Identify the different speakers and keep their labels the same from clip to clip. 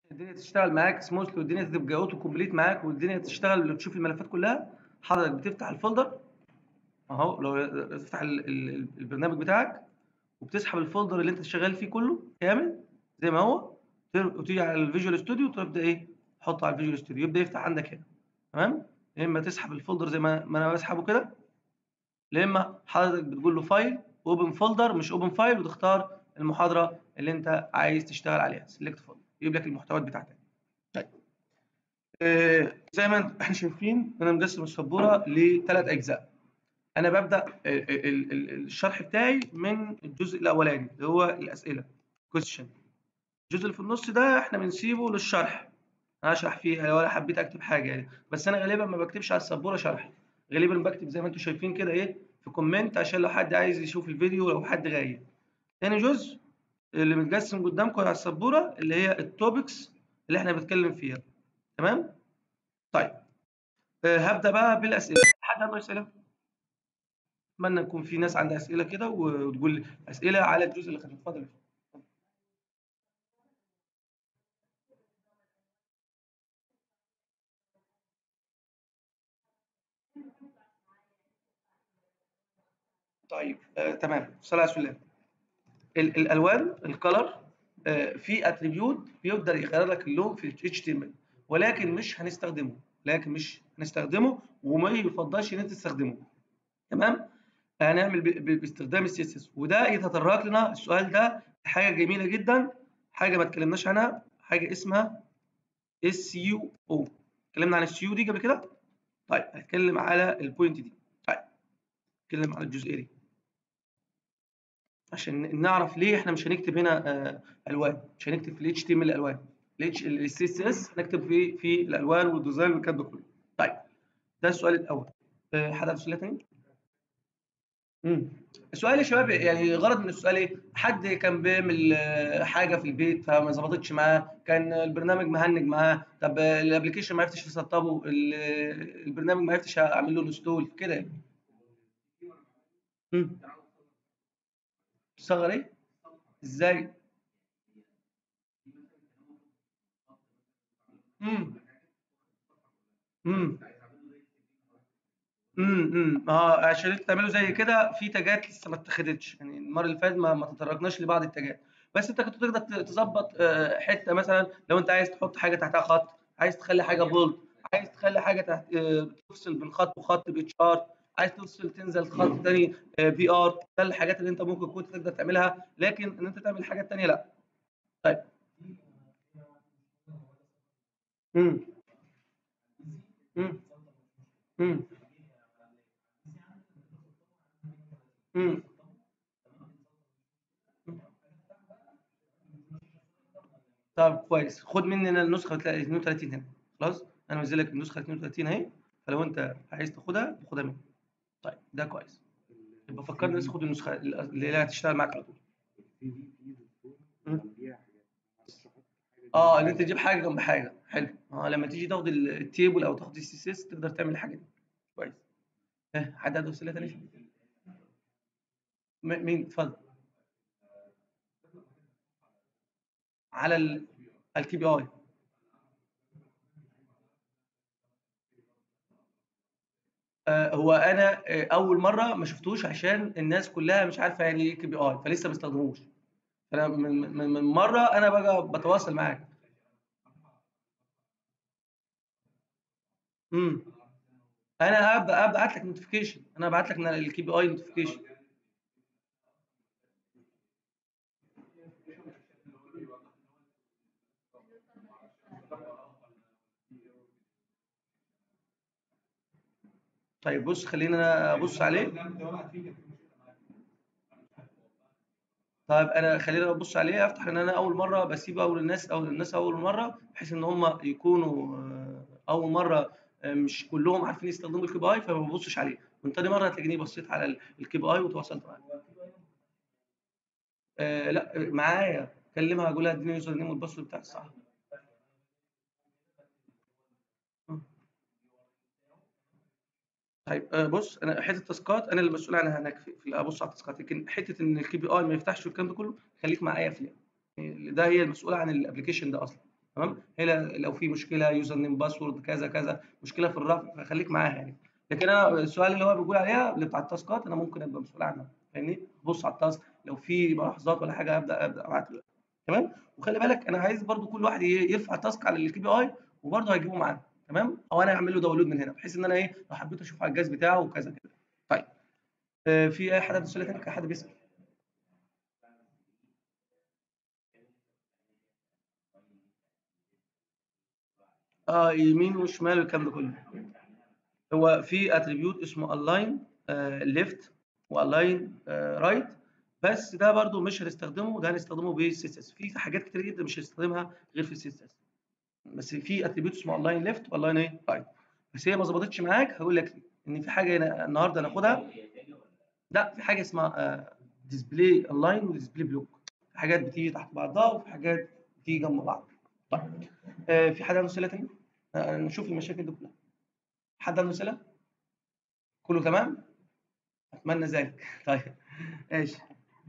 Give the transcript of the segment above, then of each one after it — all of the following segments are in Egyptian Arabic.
Speaker 1: الدنيا تشتغل معاك سموثلي والدنيا تبقى اوتو كومبليت معاك والدنيا تشتغل تشوف الملفات كلها حضرتك بتفتح الفولدر اهو لو تفتح ال- ال- البرنامج بتاعك وبتسحب الفولدر اللي انت شغال فيه كله كامل زي ما هو تر- وتيجي على الفيجوال ستوديو وتبدا ايه تحطه على الفيجوال ستوديو يبدا يفتح عندك هنا تمام يا اما تسحب الفولدر زي ما ما انا بسحبه كده يا اما حضرتك بتقول له فايل اوبن فولدر مش اوبن فايل وتختار المحاضره اللي انت عايز تشتغل عليها سيلكت فولدر يجيب لك المحتويات بتاعتك طيب آه زي ما انت- احنا شايفين انا مقسم السبوره لثلاث اجزاء انا ببدا ال- ال- ال- الشرح بتاعي من الجزء الاولاني اللي هو الاسئله كويستشن الجزء اللي في النص ده احنا بنسيبه للشرح انا اشرح فيه ولا حبيت اكتب حاجه يعني بس انا غالبا ما بكتبش على السبوره شرح غالبا بكتب زي ما انتم شايفين كده ايه في كومنت عشان لو حد عايز يشوف الفيديو لو حد غايب تاني جزء اللي متقسم قدامكم على السبوره اللي هي التوبكس اللي احنا بنتكلم فيها تمام طيب آه، هبدا بقى بالاسئله حد عنده اسئله اتمنى يكون في ناس عندها اسئله كده وتقول اسئله على الجزء اللي خدته اتفضل طيب آه، تمام صلى على رسول الله ال- الالوان الكلر في اتريبيوت بيقدر يغير لك اللون في ال HTML ولكن مش هنستخدمه لكن مش هنستخدمه وما يفضلش ان انت تستخدمه تمام هنعمل ب- ب- باستخدام السي اس اس وده يتطرق لنا السؤال ده حاجه جميله جدا حاجه ما اتكلمناش عنها حاجه اسمها اس يو او اتكلمنا عن السي يو دي قبل كده طيب هنتكلم على البوينت دي طيب نتكلم على الجزئيه دي عشان نعرف ليه احنا مش هنكتب هنا آه، الوان مش هنكتب في الاتش تي ام ال الالوان السي اس اس هنكتب في في الالوان والديزاين والكلام ده كله طيب ده السؤال الاول آه، حد عنده سؤال تاني؟ امم السؤال يا شباب يعني غرض من السؤال ايه؟ حد كان بيعمل آه، حاجه في البيت فما ظبطتش معاه، كان البرنامج مهنج معاه، طب آه، الابلكيشن ما عرفتش يسطبه، ال- البرنامج ما عرفتش اعمل له انستول كده يعني. امم تصغر ايه؟ ازاي؟ امم امم امم امم اه عشان انت تعمله زي كده في تاجات لسه ما اتخدتش يعني المره اللي فاتت ما, ما تطرقناش لبعض التاجات بس انت كنت تقدر ت- تظبط آه، حته مثلا لو انت عايز تحط حاجه تحتها خط عايز تخلي حاجه بولد عايز تخلي حاجه تحت آه، تفصل بين خط وخط باتش ار عايز تفصل تنزل خط تاني في ار ده الحاجات اللي انت ممكن كنت تقدر تعملها لكن ان انت تعمل حاجات تانيه لا طيب امم امم امم امم طب كويس خد مني انا النسخه بتلاقي 32 هنا خلاص انا منزل لك النسخه 32 اهي فلو انت عايز تاخدها خدها مني طيب ده كويس يبقى فكرني بس خد النسخه اللي هي هتشتغل معاك على طول مم. اه ان انت تجيب حاجه جنب حاجه حلو اه لما تيجي تاخد ال- التيبل او تاخد السي سي اس تقدر تعمل الحاجه دي كويس ها حد عنده اسئله تانيه م- مين اتفضل على الكي بي اي آه، هو انا آه، اول مره ما شفتوش عشان الناس كلها مش عارفه يعني ايه كي بي اي فلسه ما بيستخدموش انا من من من مره انا بقى بتواصل معاك امم انا ابدا ابعت لك نوتيفيكيشن انا ابعت لك الكي بي اي نوتيفيكيشن طيب بص خلينا انا ابص عليه طيب انا خلينا ابص عليه افتح ان انا اول مره بسيب اول الناس او الناس اول مره بحيث ان هم يكونوا آه، اول مره آه، مش كلهم عارفين يستخدموا الكي بي اي فما ببصش عليه من تاني مره هتلاقيني بصيت على الكي بي اي وتواصلت معاه آه لا معايا كلمها اقول لها اديني اليوزر نيم والباسورد بتاعي الصح طيب آه، بص انا حته التاسكات انا اللي مسؤول عنها هناك في في- ابص على التاسكات لكن حته ان الكي بي اي ما يفتحش والكلام ده كله خليك معايا فيها يعني ده هي المسؤوله عن الابلكيشن ده اصلا تمام هنا لو في مشكله يوزر نيم باسورد كذا كذا مشكله في الرفع فخليك معاها يعني لكن انا السؤال اللي هو بيقول عليها اللي بتاع التاسكات انا ممكن ابقى مسؤول عنها فاهمني بص على التاسك لو في ملاحظات ولا حاجه ابدا ابدا ابعت له تمام وخلي بالك انا عايز برضو كل واحد يرفع تاسك على الكي بي اي وبرضه هيجيبه معانا تمام او انا اعمل له داونلود من هنا بحيث ان انا ايه لو حبيت اشوف على الجهاز بتاعه وكذا كده طيب آه في اي حد عنده سؤال تاني حد بيسال اه يمين وشمال والكلام ده كله هو في اتريبيوت اسمه الاين ليفت والاين رايت بس ده برضو مش هنستخدمه ده هنستخدمه بالسي اس اس في حاجات كتير جدا مش هنستخدمها غير في السي اس اس بس في اتريبيوت اسمه الاين ليفت والاين ايه رايت بس هي ما ظبطتش معاك هقول لك ان في حاجه هنا النهارده هناخدها لا في حاجه اسمها ديسبلاي الاين وديسبلاي بلوك في حاجات بتيجي تحت بعضها وفي حاجات بتيجي جنب بعض طيب آه في حد عنده اسئله تاني؟ آه نشوف المشاكل دي كلها حد عنده اسئله؟ كله تمام؟ اتمنى ذلك طيب ماشي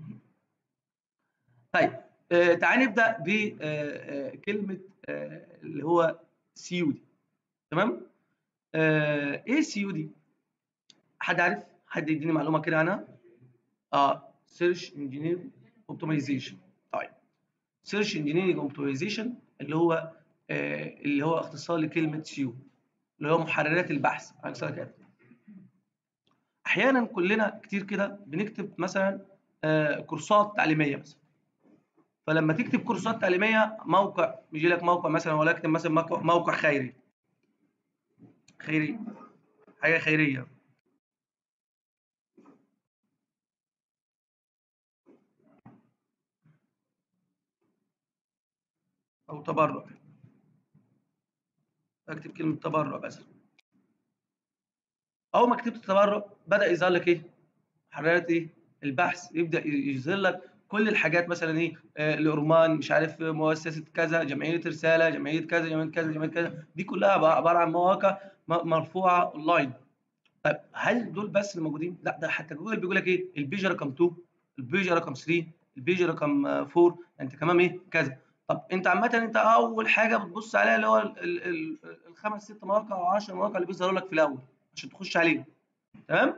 Speaker 1: طيب آه تعال نبدا بكلمه آه اللي هو سي يو دي تمام؟ آه ايه سي يو دي؟ حد عارف؟ حد يديني معلومه كده عنها؟ اه سيرش انجينير اوبتمايزيشن طيب سيرش انجينيرنج اوبتمايزيشن اللي هو آه اللي هو اختصار لكلمه سيو اللي هو محررات البحث اكثر كده احيانا كلنا كتير كده بنكتب مثلا آه كورسات تعليميه مثلا فلما تكتب كورسات تعليميه موقع يجي لك موقع مثلا ولا اكتب مثلا موقع خيري خيري حاجه خيريه او تبرع اكتب كلمه تبرع مثلا اول ما كتبت تبرع بدا يظهر لك ايه محررات ايه البحث يبدا يظهر لك كل الحاجات مثلا ايه آه الارمان مش عارف مؤسسه كذا جمعيه رساله جمعيه كذا جمعيه كذا جمعيه كذا دي كلها عباره عن مواقع مرفوعه اونلاين طيب هل دول بس اللي موجودين لا ده حتى جوجل بيقول لك ايه البيج رقم 2 البيج رقم 3 البيج رقم 4 انت كمان ايه كذا طب انت عامه انت اول حاجه بتبص عليها اللي هو الخمس ست مواقع او 10 مواقع اللي بيظهروا لك في الاول عشان تخش عليهم تمام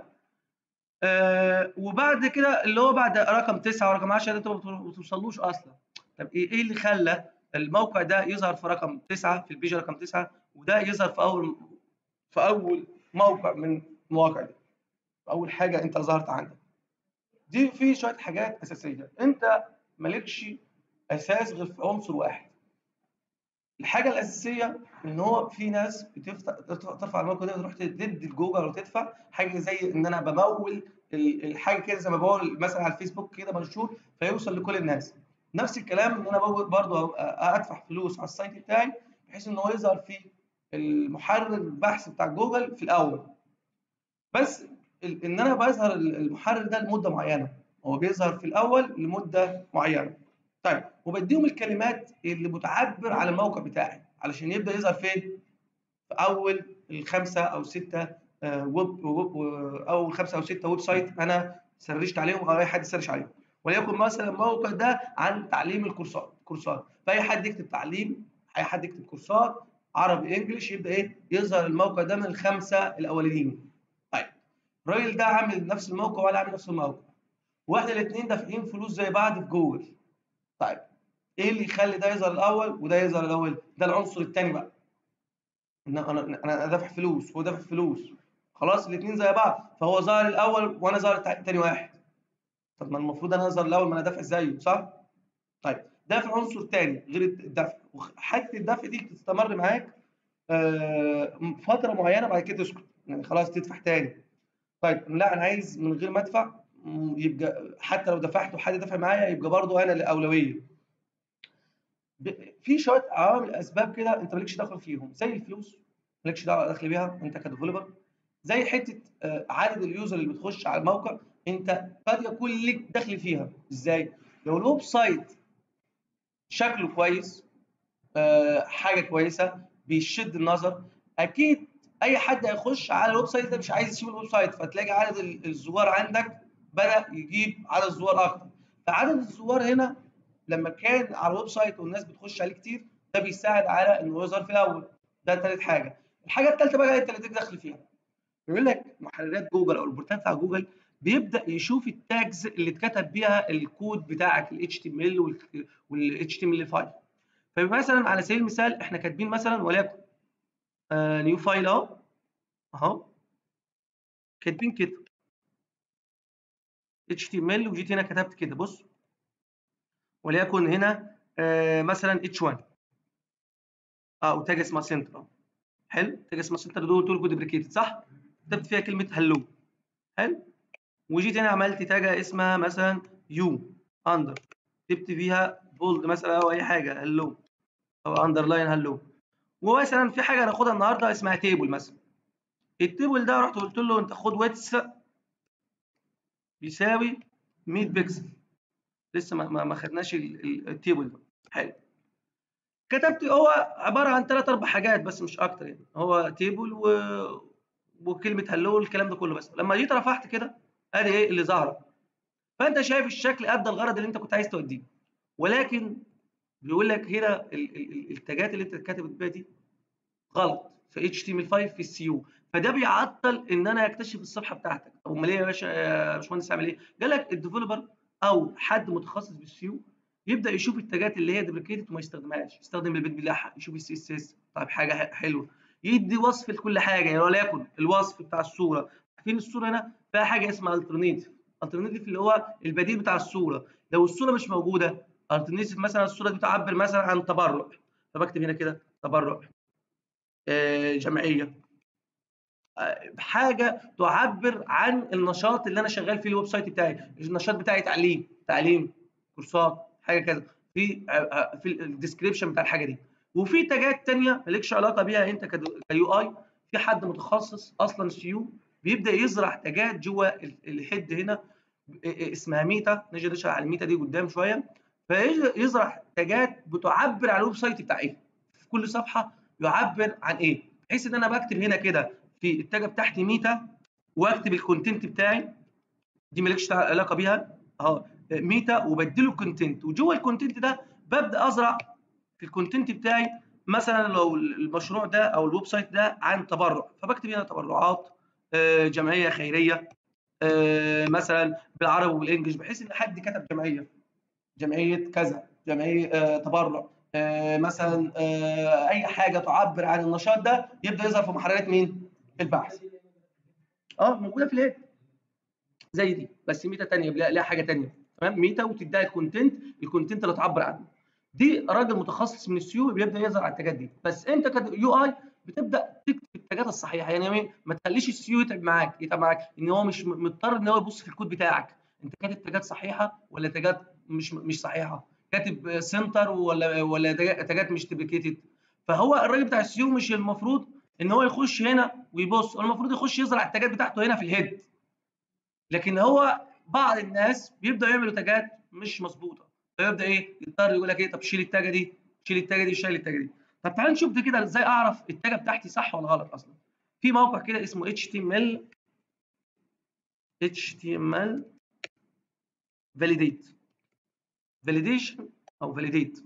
Speaker 1: آه وبعد كده اللي هو بعد رقم 9 ورقم 10 ده انت ما بتوصلوش اصلا طب ايه ايه اللي خلى الموقع ده يظهر في رقم 9 في البيج رقم 9 وده يظهر في اول في اول موقع من المواقع دي اول حاجه انت ظهرت عندك دي في شويه حاجات اساسيه انت مالكش اساس غير في عنصر واحد الحاجه الاساسيه ان هو في ناس بتفتح ترفع الموقع ده وتروح تدي الجوجل وتدفع حاجه زي ان انا بمول الحاجه كده زي ما بقول مثلا على الفيسبوك كده منشور فيوصل لكل الناس نفس الكلام ان انا برضه ادفع فلوس على السايت بتاعي بحيث ان هو يظهر في المحرر البحث بتاع جوجل في الاول بس ان انا بظهر المحرر ده لمده معينه هو بيظهر في الاول لمده معينه طيب وبديهم الكلمات اللي بتعبر على الموقع بتاعي علشان يبدا يظهر فين؟ في اول الخمسه او سته ويب اول خمسه او سته ويب سايت انا سرشت عليهم او اي حد سرش عليهم وليكن مثلا الموقع ده عن تعليم الكورسات كورسات فاي حد يكتب تعليم اي حد يكتب كورسات عربي انجلش يبدا ايه يظهر الموقع ده من الخمسه الاولانيين طيب الراجل ده عامل نفس الموقع ولا عامل نفس الموقع واحنا الاثنين دافعين فلوس زي بعض في جوجل طيب ايه اللي يخلي ده يظهر الاول وده يظهر الاول ده العنصر الثاني بقى ان انا انا دافع فلوس وهو دافع فلوس خلاص الاثنين زي بعض فهو ظهر الاول وانا ظهر ثاني واحد طب ما المفروض انا اظهر الاول ما انا دافع زيه صح طيب ده في عنصر ثاني غير الدفع وحاجه الدفع دي بتستمر معاك فتره معينه بعد كده تسكت يعني خلاص تدفع تاني طيب لا انا عايز من غير ما ادفع يبقى حتى لو دفعت وحد دفع معايا يبقى برضو انا الاولويه في شويه عوامل اسباب كده انت مالكش دخل فيهم زي الفلوس مالكش دخل بيها انت كديفلوبر زي حته عدد اليوزر اللي بتخش على الموقع انت قد يكون لك دخل فيها ازاي لو الويب سايت شكله كويس حاجه كويسه بيشد النظر اكيد اي حد هيخش على الويب سايت ده مش عايز يسيب الويب سايت فتلاقي عدد الزوار عندك بدا يجيب عدد زوار اكتر فعدد الزوار هنا لما كان على الويب سايت والناس بتخش عليه كتير ده بيساعد على انه يظهر في الاول ده ثالث حاجه الحاجه الثالثه بقى انت اللي تدخل فيها بيقول لك محررات جوجل او البورتال بتاع جوجل بيبدا يشوف التاجز اللي اتكتب بيها الكود بتاعك ال HTML وال HTML5 فمثلا على سبيل المثال احنا كاتبين مثلا وليكن آه نيو فايل اهو اهو كاتبين كده HTML وجيت هنا كتبت كده بص وليكن هنا آه مثلا H1 اه وتاج اسمها سنتر حلو تاج اسمها سنتر دول دول كود ديبريكيتد صح؟ كتبت فيها كلمه هلو حلو وجيت هنا عملت تاجة اسمها مثلا يو اندر كتبت فيها بولد مثلا او اي حاجه هلو او اندرلاين هلو ومثلا في حاجه هناخدها النهارده اسمها تيبل مثلا التيبل ده رحت قلت له انت خد ويتس بيساوي 100 بكسل لسه ما ما خدناش التيبل ده حلو كتبت هو عباره عن ثلاث اربع حاجات بس مش اكتر يعني هو تيبل و... وكلمه هلو والكلام ده كله بس لما جيت رفعت كده ادي ايه اللي ظهر فانت شايف الشكل ادى الغرض اللي انت كنت عايز توديه ولكن بيقول لك هنا التاجات اللي انت كاتب بيها دي غلط في اتش تي ام 5 في السي يو فده بيعطل ان انا اكتشف الصفحه بتاعتك طب امال ايه يا باشا يا باشمهندس اعمل ايه؟ قال لك الديفلوبر او حد متخصص بالسيو يبدا يشوف التاجات اللي هي ديبريكيتد وما يستخدمهاش يستخدم البيت بتاعها يشوف السي اس اس طيب حاجه حلوه يدي وصف لكل حاجه يعني وليكن الوصف بتاع الصوره فين الصوره هنا فيها حاجه اسمها الترنيتيف الترنيتيف اللي هو البديل بتاع الصوره لو الصوره مش موجوده الترنيتيف مثلا الصوره دي تعبر مثلا عن تبرع فبكتب هنا كده تبرع آه جمعيه آه حاجه تعبر عن النشاط اللي انا شغال فيه الويب سايت بتاعي النشاط بتاعي تعليم تعليم كورسات حاجه كده في آه في الديسكريبشن بتاع الحاجه دي وفي تاجات ثانيه مالكش علاقه بيها انت كيو اي في حد متخصص اصلا سيو بيبدا يزرع تاجات جوه الهيد هنا اسمها ميتا نيجي نشرح على الميتا دي قدام شويه فيزرع تاجات بتعبر عن الويب سايت بتاع ايه في كل صفحه يعبر عن ايه بحيث ان انا بكتب هنا كده في التاجه بتاعتي ميتا واكتب الكونتنت بتاعي دي مالكش علاقه بيها اهو ميتا وبديله الكونتنت وجوه الكونتنت ده ببدا ازرع في الكونتنت بتاعي مثلا لو المشروع ده او الويب سايت ده عن تبرع فبكتب هنا تبرعات جمعيه خيريه مثلا بالعربي والانجلش بحيث ان حد كتب جمعيه جمعيه كذا جمعيه تبرع مثلا اي حاجه تعبر عن النشاط ده يبدا يظهر في محررات مين؟ البحث. اه موجوده في الهيد زي دي بس ميتا ثانيه لها حاجه ثانيه تمام ميتا وتديها الكونتنت الكونتنت اللي تعبر عنه. دي راجل متخصص من السيو بيبدا يظهر على التاجات دي بس انت كيو اي بتبدا تكتب التاجات الصحيحه يعني ما تخليش السيو يتعب معاك يتعب معاك ان هو مش مضطر ان هو يبص في الكود بتاعك انت كاتب تاجات صحيحه ولا تاجات مش مش صحيحه كاتب سنتر ولا ولا تاجات مش ديبليكيتد فهو الراجل بتاع السيو مش المفروض ان هو يخش هنا ويبص هو المفروض يخش يزرع التاجات بتاعته هنا في الهيد لكن هو بعض الناس بيبداوا يعملوا تاجات مش مظبوطه فيبدا ايه يضطر يقول لك ايه طب شيل التاجه دي شيل التاجه دي شيل التاجه دي طب تعال نشوف ده كده ازاي اعرف التاجه بتاعتي صح ولا غلط اصلا في موقع كده اسمه HTML HTML validate validation او validate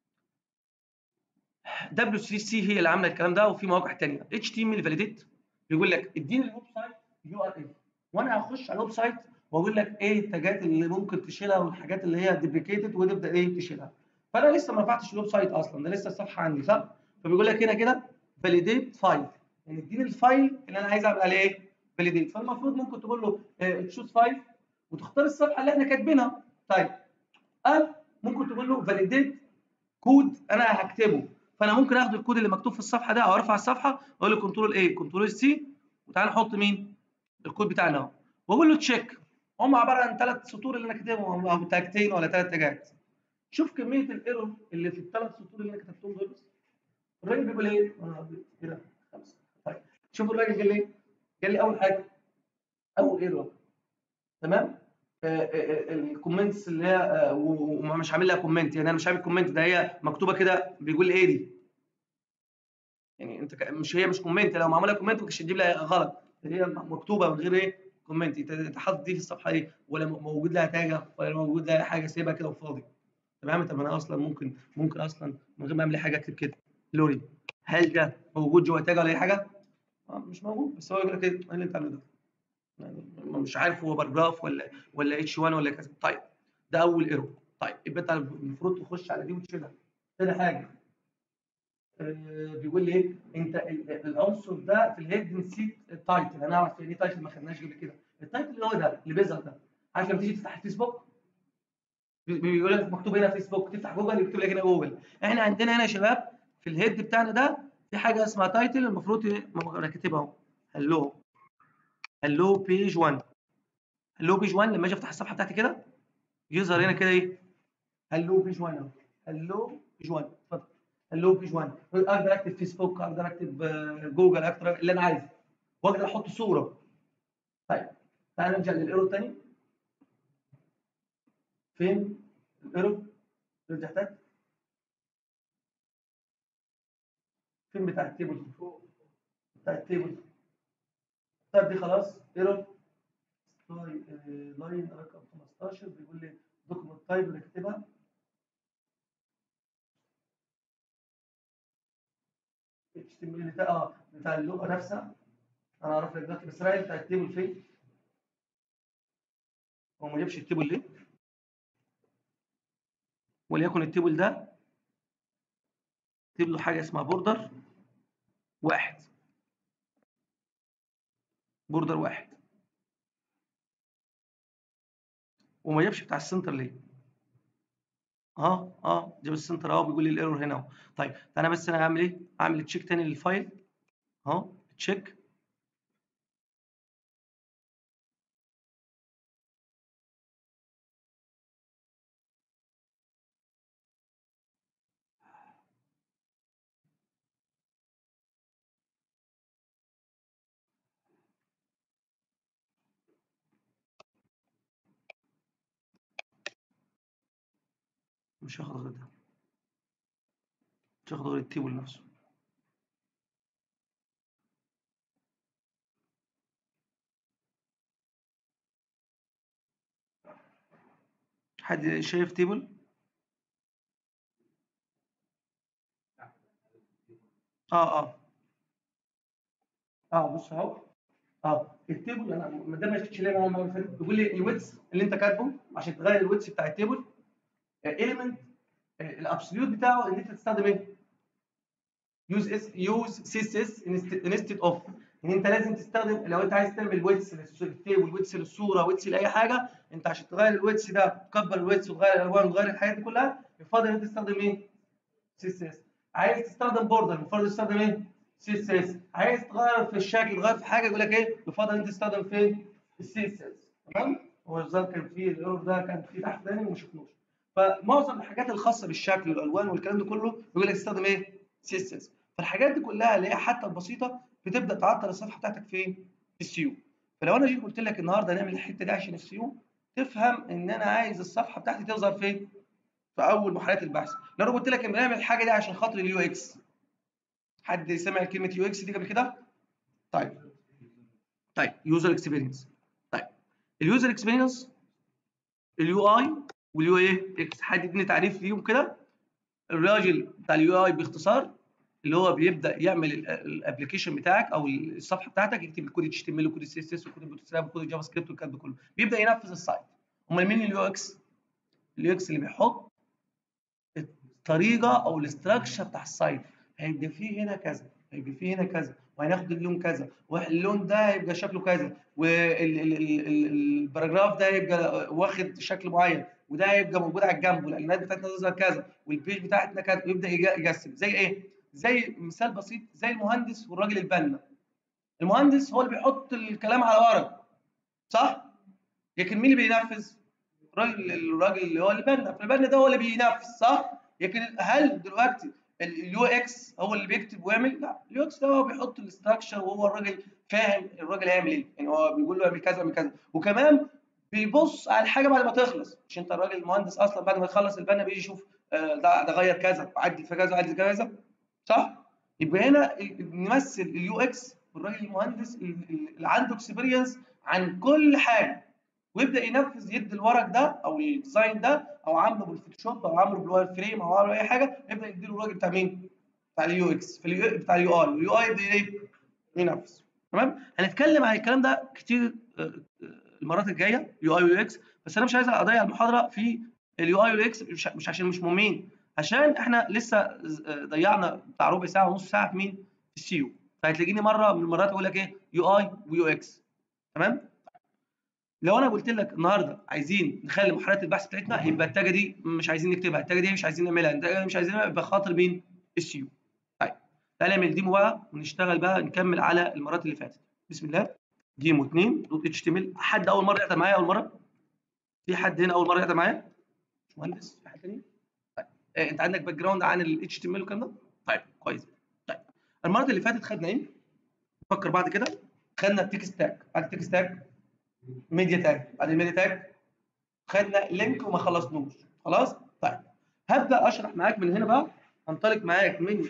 Speaker 1: WCC هي اللي عامله الكلام ده وفي مواقع ثانيه HTML validate بيقول لك اديني الويب سايت يو ار ال وانا هخش على الويب سايت واقول لك ايه التاجات اللي ممكن تشيلها والحاجات اللي هي ديبليكيتد وتبدا ايه تشيلها فانا لسه ما رفعتش الويب سايت اصلا ده لسه الصفحه عندي صح فبيقول لك هنا كده فاليديت فايل يعني اديني الفايل اللي انا عايز اعمل عليه ايه فاليديت فالمفروض ممكن تقول له تشوز فايل وتختار الصفحه اللي احنا كاتبينها طيب او ممكن تقول له فاليديت كود انا هكتبه فانا ممكن اخد الكود اللي مكتوب في الصفحه ده او ارفع الصفحه واقول له كنترول ايه كنترول سي وتعالى نحط مين الكود بتاعنا اهو واقول له تشيك هم عباره عن ثلاث سطور اللي انا كاتبهم او تاجتين ولا ثلاث تاجات شوف كميه الايرور اللي في الثلاث سطور اللي انا كتبتهم دول بس الراجل بيقول ايه؟ كده خمسه طيب شوف الراجل قال لي قال لي اول حاجه اول ايرور تمام؟ الكومنتس اللي هي ومش عامل لها كومنت يعني انا مش عامل كومنت ده هي مكتوبه كده بيقول لي ايه دي؟ يعني انت مش هي مش كومنت لو معموله كومنت مش هتجيب لها غلط هي مكتوبه من غير ايه؟ كومنت انت حاطط دي في الصفحه ايه؟ ولا موجود لها تاجه ولا موجود لها حاجه سيبها كده وفاضي طب يا عم طب انا اصلا ممكن ممكن اصلا من غير ما اعمل اي حاجه اكتب كده لوري هل ده موجود جوه تاج ولا اي حاجه؟ آه مش موجود بس هو يقول لك ايه ايه اللي انت عامله ده؟ يعني مش عارف هو باراجراف ولا ولا اتش 1 ولا كذا طيب ده اول ايرور طيب يبقى انت المفروض تخش على دي وتشيلها تاني حاجه آه بيقول لي ايه انت العنصر ده في الهيد نسيت التايتل هنعرف يعني ايه تايتل ما خدناش قبل كده التايتل اللي هو ده اللي بيظهر ده عارف لما تيجي تفتح الفيسبوك بيقول لك مكتوب هنا فيسبوك تفتح جوجل يكتب لك هنا جوجل احنا عندنا هنا يا شباب في الهيد بتاعنا ده في حاجه اسمها تايتل المفروض انا كاتبها اهو هلو هلو بيج 1 هلو بيج 1 لما اجي افتح الصفحه بتاعتي كده يظهر هنا كده ايه هلو بيج 1 اهو هلو بيج 1 اتفضل هلو بيج 1 اقدر اكتب فيسبوك اقدر اكتب جوجل اكتب اللي انا عايزه واقدر احط صوره طيب تعال نرجع للايرور تاني فين الايرور نرجع تاني فين بتاع التيبل بتاع التيبل طيب دي خلاص ايرور لاين رقم 15 بيقول لي دوكيمنت تايب اللي اكتبها اتش تي ام ال بتاع اه بتاع اللغه نفسها انا اعرف لك دلوقتي بس رايح بتاع التيبل فين هو ما جابش التيبل ليه وليكن التيبل ده اكتب له حاجه اسمها بوردر واحد بوردر واحد وما جابش بتاع السنتر ليه اه اه جاب السنتر اهو بيقول لي الايرور هنا اهو طيب انا بس انا هعمل ايه اعمل تشيك تاني للفايل اهو تشيك مش هاخد غير ده مش هاخد غير التيبل نفسه حد شايف تيبل اه اه اه بص اهو اه التيبل انا ما دام ما شفتش ليه انا بيقول لي الويتس اللي انت كاتبه عشان تغير الويتس بتاع التيبل element الابسوليوت بتاعه ان انت تستخدم ايه؟ يوز اس يوز سي اس اس انستد اوف ان انت لازم تستخدم لو انت عايز تعمل ويتس للتيبل ويتس للصوره ويتس لاي حاجه انت عشان تغير الويتس ده تكبر الويتس وتغير الالوان وتغير الحاجات دي كلها يفضل ان انت تستخدم ايه؟ سي اس اس عايز تستخدم بوردر يفضل تستخدم ايه؟ سي اس اس عايز تغير في الشكل تغير في حاجه يقول لك ايه؟ يفضل ان انت تستخدم فين؟ السي اس اس تمام؟ هو الظاهر كان فيه الايرور ده كان فيه تحت تاني وما شفناش فمعظم الحاجات الخاصه بالشكل والالوان والكلام ده كله بيقول لك تستخدم ايه؟ سي اس اس فالحاجات دي كلها اللي هي حتى البسيطه بتبدا تعطل الصفحه بتاعتك فين؟ في السيو فلو انا جيت قلت لك النهارده نعمل الحته دي عشان السيو تفهم ان انا عايز الصفحه بتاعتي تظهر فين؟ في اول محاولات البحث لو انا قلت لك ان بنعمل الحاجه دي عشان خاطر اليو اكس حد سمع كلمه يو اكس دي قبل كده؟ طيب طيب يوزر اكسبيرينس طيب اليوزر اكسبيرينس اليو اي واليو ايه اكس حد يديني تعريف ليهم كده الراجل بتاع اليو اي باختصار اللي هو بيبدا يعمل الابلكيشن بتاعك او الصفحه بتاعتك يكتب الكود اتش تي ام ال وكود السي اس اس وكود البوتستراب وكود الجافا سكريبت والكلام ده كله بيبدا ينفذ السايت امال مين اليو اكس اليو اكس اللي بيحط الطريقه او الاستراكشر بتاع السايت هيبقى فيه هنا كذا هيبقى فيه هنا كذا وهناخد اللون كذا واللون ده هيبقى شكله كذا والباراجراف ده هيبقى واخد شكل معين وده هيبقى موجود على الجنب والاعلانات بتاعتنا تظهر كذا والبيج بتاعتنا كذا ويبدا يقسم زي ايه؟ زي مثال بسيط زي المهندس والراجل البنا المهندس هو اللي بيحط الكلام على ورق صح؟ لكن مين اللي بينفذ؟ الراجل الراجل اللي هو اللي بنا فالبنا ده هو اللي بينفذ صح؟ لكن هل دلوقتي اليو اكس هو اللي بيكتب ويعمل؟ لا اليو اكس ده هو بيحط الاستراكشر وهو الراجل فاهم الراجل هيعمل ايه؟ يعني هو بيقول له اعمل كذا اعمل كذا وكمان بيبص على الحاجه بعد ما تخلص مش انت الراجل المهندس اصلا بعد ما يخلص البنا بيجي يشوف آه ده ده غير كذا وعدل في كذا وعدل في كذا صح؟ يبقى هنا نمثل اليو اكس والراجل المهندس اللي عنده اكسبيرينس عن كل حاجه ويبدا ينفذ يدي الورق ده او الديزاين ده او عامله بالفوتوشوب او عامله بالواير فريم او عامله اي حاجه يبدا يدي له الراجل بتاع مين؟ بتاع اليو اكس في اليو بتاع اليو اي اليو اي يبدا ايه؟ ينفذ تمام؟ هنتكلم عن الكلام ده كتير المرات الجايه يو اي ويو اكس بس انا مش عايز اضيع المحاضره في اليو اي واليو اكس مش, مش عشان مش مهمين عشان احنا لسه ضيعنا بتاع ربع ساعه ونص ساعه في مين؟ في السيو فهتلاقيني مره من المرات اقول لك ايه؟ يو اي ويو اكس تمام؟ لو انا قلت لك النهارده عايزين نخلي محررات البحث بتاعتنا يبقى التاجه دي مش عايزين نكتبها التاجه دي مش عايزين نعملها التاجه دي مش عايزين نعملها يبقى خاطر مين؟ السيو طيب تعالى نعمل ديمو بقى ونشتغل بقى نكمل على المرات اللي فاتت بسم الله ديمو 2 دوت اتش تي ام ال حد اول مره يحضر معايا اول مره؟ في حد هنا اول مره يحضر معايا؟ مهندس في حد تاني؟ طيب إيه انت عندك باك جراوند عن الاتش تي ام ال والكلام ده؟ طيب كويس طيب المره اللي فاتت خدنا ايه؟ فكر بعد كده خدنا التكست تاج بعد التكست تاج ميديا تاج بعد الميديا تاج خدنا لينك وما خلصنوش خلاص؟ طيب هبدا اشرح معاك من هنا بقى هنطلق معاك من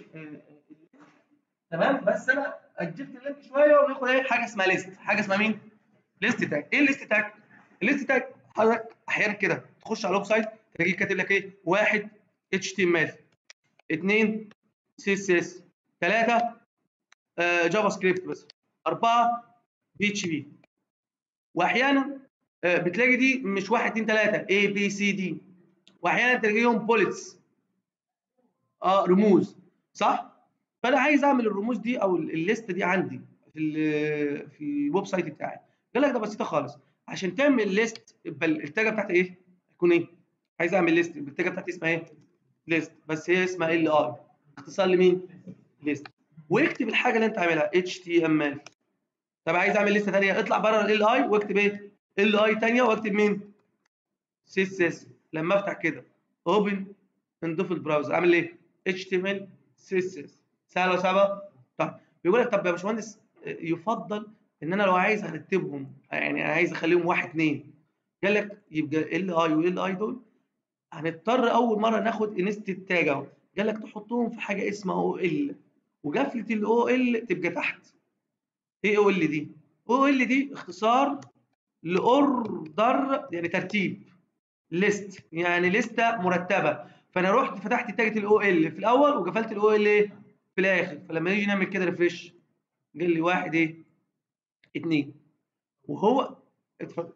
Speaker 1: تمام بس انا اجلت اللينك شويه وناخد ايه حاجه اسمها ليست حاجه اسمها مين؟ ليست تاج ايه الليست تاج؟ الليست تاج حضرتك احيانا كده تخش على الويب سايت تلاقيه كاتب لك ايه؟ واحد اتش تي ام ال اثنين سي اس اس ثلاثه جافا سكريبت بس اربعه بي اتش بي واحيانا آه بتلاقي دي مش واحد اثنين ثلاثه اي بي سي دي واحيانا تلاقيهم بوليتس اه رموز صح؟ فانا عايز اعمل الرموز دي او الليست دي عندي في ال في الويب سايت بتاعي قال لك ده بسيطه خالص عشان تعمل ليست يبقى التاجه بتاعتي ايه؟ تكون ايه؟ عايز اعمل ليست يبقى التاجه بتاعتي اسمها ايه؟ ليست بس هي اسمها ال اي اختصار لمين؟ ليست واكتب الحاجه اللي انت عاملها اتش تي ام ال طب عايز اعمل لسته ثانيه اطلع بره ال اي واكتب ايه؟ ال اي ثانيه واكتب مين؟ سي اس اس لما افتح كده اوبن نضيف البراوزر اعمل ايه؟ اتش تي ام ال سي اس اس سهله وصعبه؟ طيب بيقول لك طب يا باشمهندس يفضل ان انا لو عايز ارتبهم يعني انا عايز اخليهم واحد اثنين قال لك يبقى ال اي وال اي دول هنضطر اول مره ناخد انست التاج اهو قال لك تحطهم في حاجه اسمها او ال وقفله الاو ال تبقى تحت ايه او ال دي؟ او ال دي اختصار لاوردر يعني ترتيب ليست يعني لسته مرتبه فانا رحت فتحت تاجة الاو ال في الاول وقفلت الاو ال ايه؟ في الاخر فلما نيجي نعمل كده ريفريش قال لي واحد ايه؟ اثنين وهو اتفضل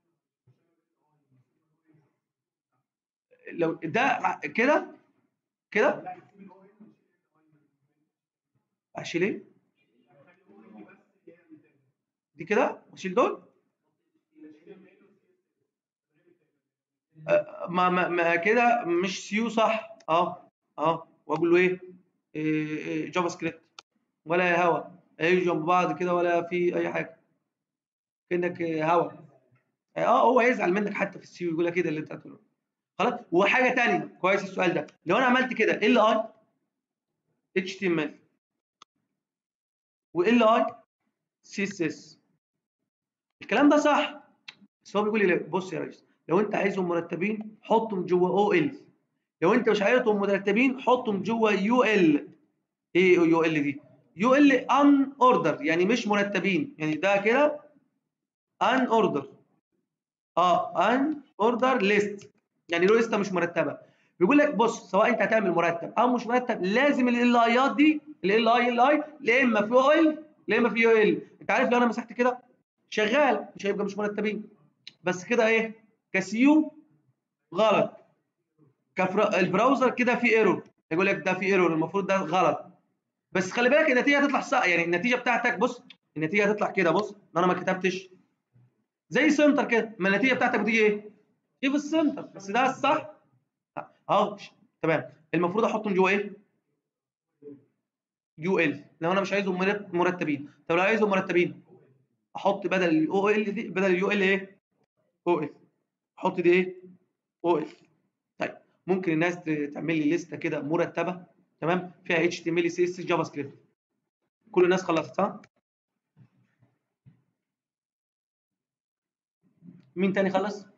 Speaker 1: لو ده كده كده اشيل ايه؟ دي كده واشيل دول أه ما ما, ما كده مش سيو صح اه اه واقول له ايه, إيه, إيه جافا سكريبت ولا هوا هيجوا جنب بعض كده ولا في اي حاجه كانك هوا اه هو هيزعل منك حتى في السيو يقول لك كده اللي انت هتقوله خلاص وحاجه ثانيه كويس السؤال ده لو انا عملت كده ال اي اتش تي ام ال وال اي سي اس اس الكلام ده صح بس هو بيقول لي بص يا ريس لو انت عايزهم مرتبين حطهم جوه او ال لو انت مش عايزهم مرتبين حطهم جوه يو ال ايه يو ال دي يو ال ان اوردر يعني مش مرتبين يعني ده كده ان اوردر اه ان اوردر ليست يعني له لسته مش مرتبه بيقول لك بص سواء انت هتعمل مرتب او مش مرتب لازم ال ايات دي ال اي ال اي لا اما في او ال لا اما في يو ال انت عارف لو انا مسحت كده شغال مش هيبقى مش مرتبين بس كده ايه كسيو غلط كفر... البراوزر كده فيه ايرور يقول لك ده فيه ايرور المفروض ده غلط بس خلي بالك النتيجه هتطلع صح يعني النتيجه بتاعتك بص النتيجه هتطلع كده بص ان انا ما كتبتش زي سنتر كده ما النتيجه بتاعتك بتيجي ايه؟ دي في السنتر بس ده الصح اهو تمام المفروض احطهم جوه ايه؟ يو ال لو انا مش عايزهم مرتبين طب لو عايزهم مرتبين احط بدل الاو ال دي بدل اليو ال ايه؟ او ال احط دي ايه؟ او ال طيب ممكن الناس تعمل لي لسته كده مرتبه تمام فيها اتش تي ام ال سي اس جافا سكريبت كل الناس خلصت صح؟ مين تاني خلص؟